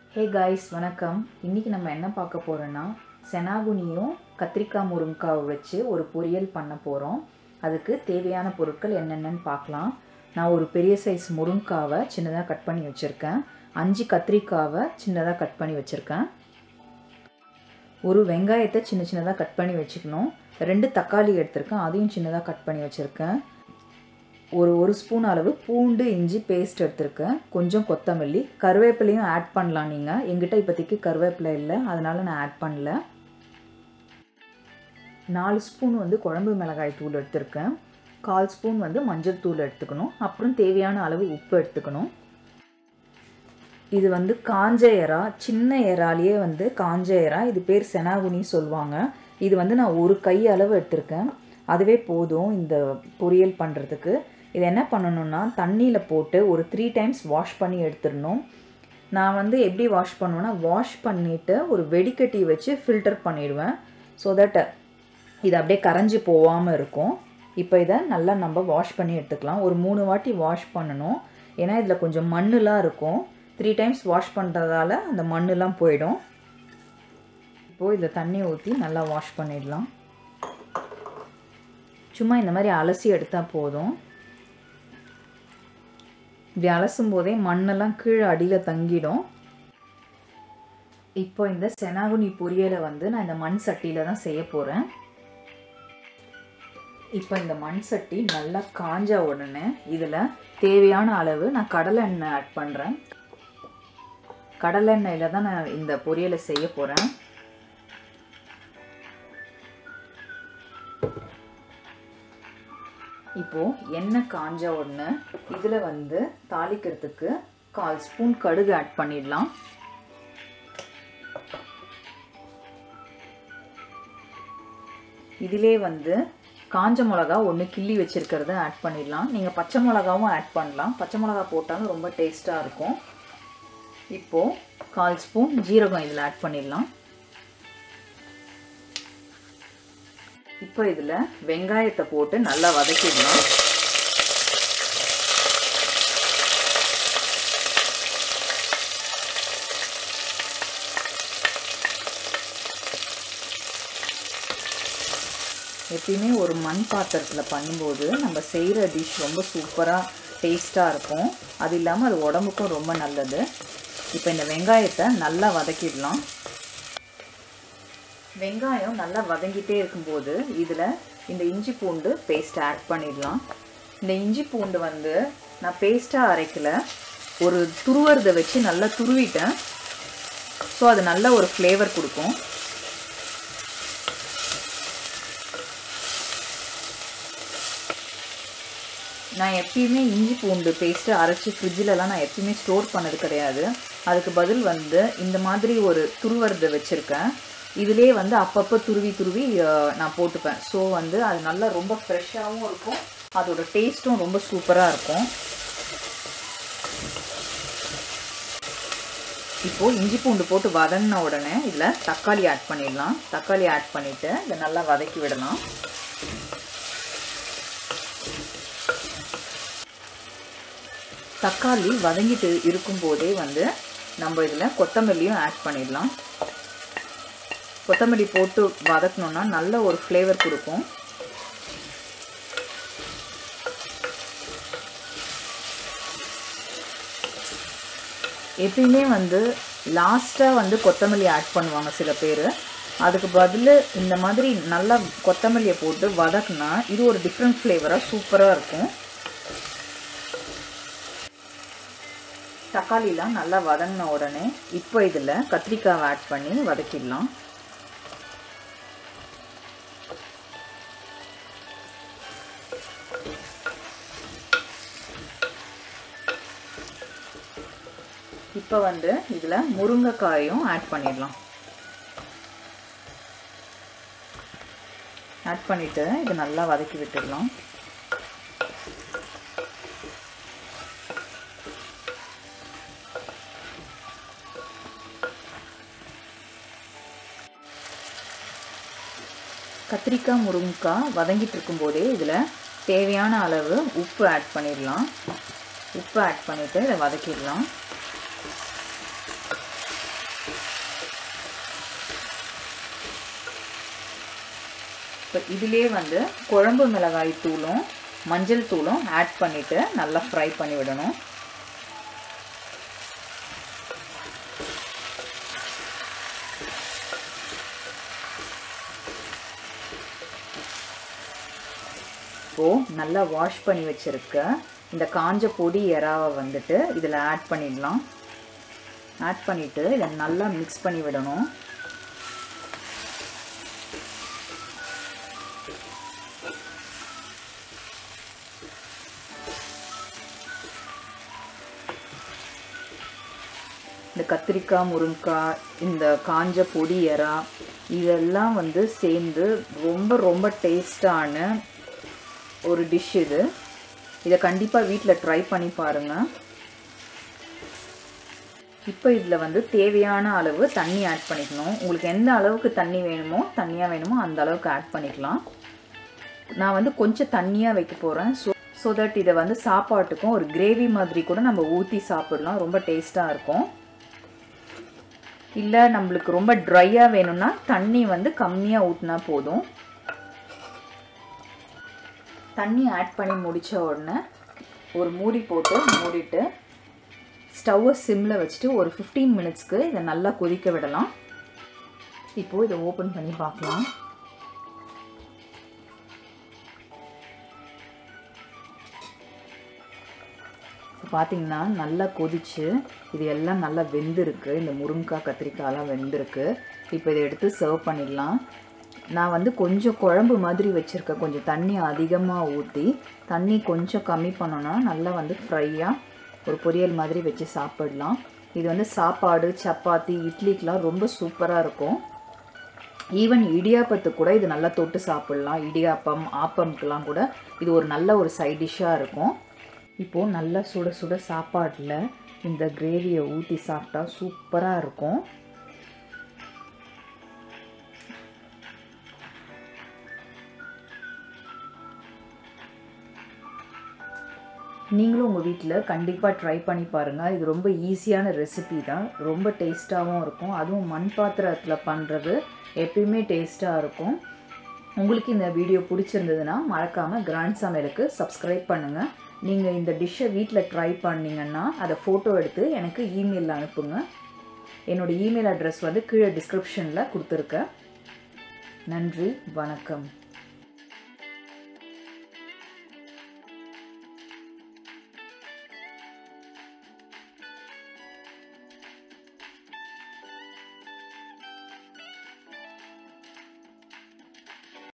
hey guys வணக்கம் இன்றைக்கி நம்ம என்ன பார்க்க போகிறோன்னா செனாகுனியும் கத்திரிக்காய் முருங்காவை வச்சு ஒரு பொரியல் பண்ண போகிறோம் அதுக்கு தேவையான பொருட்கள் என்னென்னன்னு பார்க்கலாம் நான் ஒரு பெரிய சைஸ் முருங்காவை சின்னதாக கட் பண்ணி வச்சுருக்கேன் அஞ்சு கத்திரிக்காவை சின்னதாக கட் பண்ணி வச்சுருக்கேன் ஒரு வெங்காயத்தை சின்ன சின்னதாக கட் பண்ணி வச்சுக்கணும் ரெண்டு தக்காளி எடுத்திருக்கேன் அதையும் சின்னதாக கட் பண்ணி வச்சுருக்கேன் ஒரு ஒரு ஸ்பூன் அளவு பூண்டு இஞ்சி பேஸ்ட் எடுத்திருக்கேன் கொஞ்சம் கொத்தமல்லி கருவேப்பிலையும் ஆட் பண்ணலாம் நீங்கள் எங்கிட்ட இப்போதைக்கு கருவேப்பிலை இல்லை அதனால் நான் ஆட் பண்ணல நாலு ஸ்பூன் வந்து குழம்பு மிளகாய் தூள் எடுத்திருக்கேன் கால் ஸ்பூன் வந்து மஞ்சள் தூள் எடுத்துக்கணும் அப்புறம் தேவையான அளவு உப்பு எடுத்துக்கணும் இது வந்து காஞ்ச எறா சின்ன எறாலேயே வந்து காஞ்ச எறா இது பேர் செனாகுனி சொல்லுவாங்க இது வந்து நான் ஒரு கை அளவு எடுத்திருக்கேன் அதுவே போதும் இந்த பொரியல் பண்ணுறதுக்கு இது என்ன பண்ணணும்னா தண்ணியில் போட்டு ஒரு த்ரீ டைம்ஸ் வாஷ் பண்ணி எடுத்துடணும் நான் வந்து எப்படி வாஷ் பண்ணுவேன்னா வாஷ் பண்ணிவிட்டு ஒரு வெடிக்கட்டி வச்சு ஃபில்டர் பண்ணிடுவேன் ஸோ தட் இது அப்படியே கரைஞ்சி போகாமல் இருக்கும் இப்போ இதை நல்லா நம்ம வாஷ் பண்ணி எடுத்துக்கலாம் ஒரு மூணு வாட்டி வாஷ் பண்ணணும் ஏன்னா இதில் கொஞ்சம் மண்ணுலாம் இருக்கும் த்ரீ டைம்ஸ் வாஷ் பண்ணுறதால அந்த மண்ணுலாம் போயிடும் இப்போது இதில் தண்ணி ஊற்றி நல்லா வாஷ் பண்ணிடலாம் சும்மா இந்த மாதிரி அலசி எடுத்தால் போதும் இப்படி அலசும் போதே மண்ணெல்லாம் கீழே அடியில் தங்கிடும் இப்போ இந்த செனாகுனி பொரியலை வந்து நான் இந்த மண் சட்டியில் தான் செய்ய போகிறேன் இப்போ இந்த மண் சட்டி நல்லா காஞ்ச உடனே இதில் தேவையான அளவு நான் கடலை எண்ணெய் ஆட் பண்ணுறேன் கடலை எண்ணெயில் தான் நான் இந்த பொரியலை செய்ய போகிறேன் இப்போது எண்ணெய் காஞ்ச உடனே இதில் வந்து தாளிக்கிறதுக்கு கால் ஸ்பூன் கடுகு ஆட் பண்ணிடலாம் இதிலே வந்து காஞ்ச மிளகா ஒன்று கிள்ளி வச்சுருக்கிறத ஆட் பண்ணிடலாம் நீங்கள் பச்சை மிளகாவும் ஆட் பண்ணலாம் பச்சை மிளகா போட்டாலும் ரொம்ப டேஸ்ட்டாக இருக்கும் இப்போது கால் ஸ்பூன் ஜீரகம் இதில் ஆட் பண்ணிடலாம் இப்போ இதில் வெங்காயத்தை போட்டு நல்லா வதக்கிடலாம் எப்பயுமே ஒரு மண் பாத்திரத்தில் பண்ணும்போது நம்ம செய்கிற டிஷ் ரொம்ப சூப்பராக டேஸ்ட்டாக இருக்கும் அது இல்லாமல் அது உடம்புக்கும் ரொம்ப நல்லது இப்போ இந்த வெங்காயத்தை நல்லா வதக்கிடலாம் வெங்காயம் நல்லா வதங்கிட்டே இருக்கும்போது இதில் இந்த இஞ்சி பூண்டு பேஸ்ட் ஆட் பண்ணிடலாம் இந்த இஞ்சி பூண்டு வந்து நான் பேஸ்ட்டாக அரைக்கல ஒரு துருவறதை வச்சு நல்லா துருவிட்டேன் ஸோ அது நல்ல ஒரு ஃப்ளேவர் கொடுக்கும் நான் எப்பயுமே இஞ்சி பூண்டு பேஸ்ட்டு அரைச்சி ஃப்ரிட்ஜிலலாம் நான் எப்பயுமே ஸ்டோர் பண்ணது கிடையாது அதுக்கு பதில் வந்து இந்த மாதிரி ஒரு துருவறதை வச்சுருக்கேன் இதிலே வந்து அப்பப்போ துருவி துருவி நான் போட்டுப்பேன் ஸோ வந்து அது நல்லா ரொம்ப ஃப்ரெஷ்ஷாகவும் இருக்கும் அதோட டேஸ்ட்டும் ரொம்ப சூப்பராக இருக்கும் இப்போது இஞ்சி பூண்டு போட்டு வதங்கின உடனே இதில் தக்காளி ஆட் பண்ணிடலாம் தக்காளி ஆட் பண்ணிவிட்டு இதை நல்லா வதக்கி விடலாம் தக்காளி வதங்கிட்டு இருக்கும்போதே வந்து நம்ம இதில் கொத்தமல்லியும் ஆட் பண்ணிடலாம் கொத்தமல்லி போட்டு வதக்கணுன்னா நல்ல ஒரு ஃப்ளேவர் கொடுக்கும் எப்பயுமே வந்து லாஸ்ட்டாக வந்து கொத்தமல்லி ஆட் பண்ணுவாங்க சில பேர் அதுக்கு பதில் இந்த மாதிரி நல்லா கொத்தமல்லியை போட்டு வதக்குனா இது ஒரு டிஃப்ரெண்ட் ஃப்ளேவராக சூப்பராக இருக்கும் தக்காளிலாம் நல்லா வதங்கின உடனே இப்போ இதில் கத்திரிக்காவை ஆட் பண்ணி வதக்கிடலாம் இப்போ வந்து இதில் முருங்கைக்காயும் ஆட் பண்ணிடலாம் ஆட் பண்ணிவிட்டு இது நல்லா வதக்கி விட்டுடலாம் கத்திரிக்காய் முருங்கைக்காய் வதங்கிட்டு இருக்கும்போதே இதில் தேவையான அளவு உப்பு ஆட் பண்ணிடலாம் உப்பு ஆட் பண்ணிவிட்டு இதை வதக்கிடலாம் இப்போ இதிலே வந்து குழம்பு மிளகாய் தூளும் மஞ்சள் தூளும் ஆட் பண்ணிவிட்டு நல்லா ஃப்ரை பண்ணி விடணும் இப்போது நல்லா வாஷ் பண்ணி வச்சுருக்க இந்த காஞ்ச பொடி எறாவை வந்துட்டு இதில் ஆட் பண்ணிடலாம் ஆட் பண்ணிவிட்டு இதை நல்லா மிக்ஸ் பண்ணி விடணும் இந்த கத்திரிக்காய் முருங்கைக்காய் இந்த காஞ்ச பொடி எறா இதெல்லாம் வந்து சேர்ந்து ரொம்ப ரொம்ப டேஸ்டான ஒரு டிஷ் இது இதை கண்டிப்பாக வீட்டில் ட்ரை பண்ணி பாருங்கள் இப்போ இதில் வந்து தேவையான அளவு தண்ணி ஆட் பண்ணிக்கணும் உங்களுக்கு எந்த அளவுக்கு தண்ணி வேணுமோ தண்ணியாக வேணுமோ அந்த அளவுக்கு ஆட் பண்ணிக்கலாம் நான் வந்து கொஞ்சம் தண்ணியாக வைக்க போகிறேன் ஸோ ஸோ தட் இதை வந்து சாப்பாட்டுக்கும் ஒரு கிரேவி மாதிரி கூட நம்ம ஊற்றி சாப்பிடலாம் ரொம்ப டேஸ்ட்டாக இருக்கும் இல்லை நம்மளுக்கு ரொம்ப ட்ரையாக வேணும்னா தண்ணி வந்து கம்மியாக ஊற்றினா போதும் தண்ணி ஆட் பண்ணி முடித்த உடனே ஒரு மூடி போட்டு மூடிட்டு ஸ்டவ்வை சிம்மில் வச்சுட்டு ஒரு ஃபிஃப்டீன் மினிட்ஸ்க்கு இதை நல்லா கொதிக்க விடலாம் இப்போது இதை ஓப்பன் பண்ணி பார்க்கலாம் பார்த்தீங்கன்னா நல்லா கொதிச்சு இது எல்லாம் நல்லா வெந்திருக்கு இந்த முருங்கைக்காய் கத்திரிக்காயெல்லாம் வெந்திருக்கு இப்போ இதை எடுத்து சர்வ் பண்ணிடலாம் நான் வந்து கொஞ்சம் குழம்பு மாதிரி வச்சுருக்கேன் கொஞ்சம் தண்ணி அதிகமாக ஊற்றி தண்ணி கொஞ்சம் கம்மி பண்ணோன்னா நல்லா வந்து ஃப்ரையாக ஒரு பொரியல் மாதிரி வச்சு சாப்பிடலாம் இது வந்து சாப்பாடு சப்பாத்தி இட்லிக்கெலாம் ரொம்ப சூப்பராக இருக்கும் ஈவன் இடியாப்பத்துக்கு கூட இது நல்லா தொட்டு சாப்பிட்லாம் இடியாப்பம் ஆப்பம்க்கெலாம் கூட இது ஒரு நல்ல ஒரு சைட் டிஷ்ஷாக இருக்கும் இப்போது நல்லா சுட சுட சாப்பாட்டில் இந்த கிரேவியை ஊற்றி சாப்பிட்டா சூப்பராக இருக்கும் நீங்களும் உங்கள் வீட்டில் கண்டிப்பாக ட்ரை பண்ணி பாருங்கள் இது ரொம்ப ஈஸியான ரெசிபி தான் ரொம்ப டேஸ்ட்டாகவும் இருக்கும் அதுவும் மண் பாத்திரத்தில் பண்ணுறது எப்பயுமே டேஸ்ட்டாக இருக்கும் உங்களுக்கு இந்த வீடியோ பிடிச்சிருந்ததுன்னா மறக்காமல் கிராண்ட் சமையலுக்கு சப்ஸ்கிரைப் பண்ணுங்கள் நீங்கள் இந்த டிஷ்ஷை வீட்டில் ட்ரை பண்ணிங்கன்னா அதை ஃபோட்டோ எடுத்து எனக்கு இமெயிலில் அனுப்புங்க என்னோடய இமெயில் அட்ரஸ் வந்து கீழே டிஸ்கிரிப்ஷனில் கொடுத்துருக்கேன் நன்றி வணக்கம்